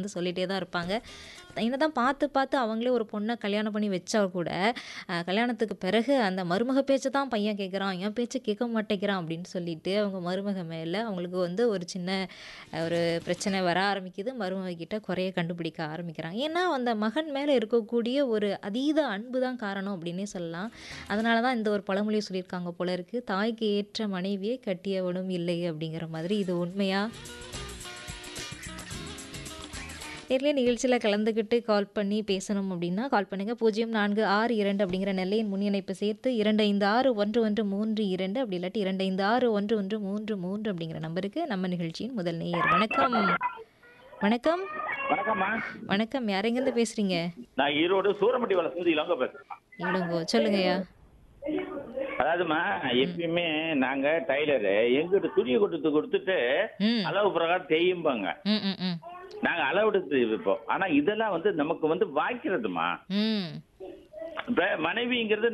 வந்து சொல்லிட்டே தான் இருப்பாங்க என்னதான் பார்த்து பார்த்து அவங்களே ஒரு பொண்ணை கல்யாணம் பண்ணி வச்சா கூட அஹ், கல்யாணத்துக்கு பிறகு அந்த மருமக பேச்சை தான் பையன் கேட்குறான் என் பேச்சை கேட்க மாட்டேங்கிறான் அப்படின்னு சொல்லிட்டு அவங்க மருமக மேலே அவங்களுக்கு வந்து ஒரு சின்ன அஹ், ஒரு பிரச்சனை வர ஆரம்பிக்குது மருமக கிட்ட குறைய கண்டுபிடிக்க ஆரம்பிக்கிறாங்க ஏன்னா அந்த மகன் மேலே இருக்கக்கூடிய ஒரு அதீத அன்பு தான் காரணம் அப்படின்னே சொல்லலாம் அதனால தான் இந்த ஒரு பழமொழி சொல்லியிருக்காங்க போல இருக்கு தாய்க்கு ஏற்ற மனைவியை கட்டியவனும் இல்லை அப்படிங்கிற மாதிரி இது உண்மையா நேர்லேயே நிகழ்ச்சியில் கலந்துக்கிட்டு கால் பண்ணி பேசணும் அப்படின்னா கால் பண்ணுங்கள் பூஜ்ஜியம் நான்கு ஆறு இரண்டு அப்படிங்கிற நெல்லையின் முன் இணைப்பு சேர்த்து இரண்டு ஐந்து ஆறு ஒன்று ஒன்று மூன்று இரண்டு அப்படி இல்லாட்டி இரண்டு ஐந்து ஆறு ஒன்று ஒன்று மூன்று மூன்று அப்படிங்கிற நம்பருக்கு நம்ம நிகழ்ச்சியின் முதல் நேயர் வணக்கம் வணக்கம் வணக்கம்மா வணக்கம் யாரெங்கேருந்து பேசுகிறீங்க நான் ஈரோடு சூரமட்டி வளர்ந்து இளங்க பேசுறேன் இளங்கோ சொல்லுங்கய்யா அதாவதுமா எப்பயுமே நாங்க டைலரு எங்கிட்ட துணியை கொடுத்து கொடுத்துட்டு ம் அளவு பிரகாரம் தேயும்பாங்க ம் ம் ம் நாங்க அளவு எடுத்து வைப்போம் ஆனா இதெல்லாம் வந்து நமக்கு வந்து வாய்க்கிறதுமா ம் இப்ப மனைவிங்கிறது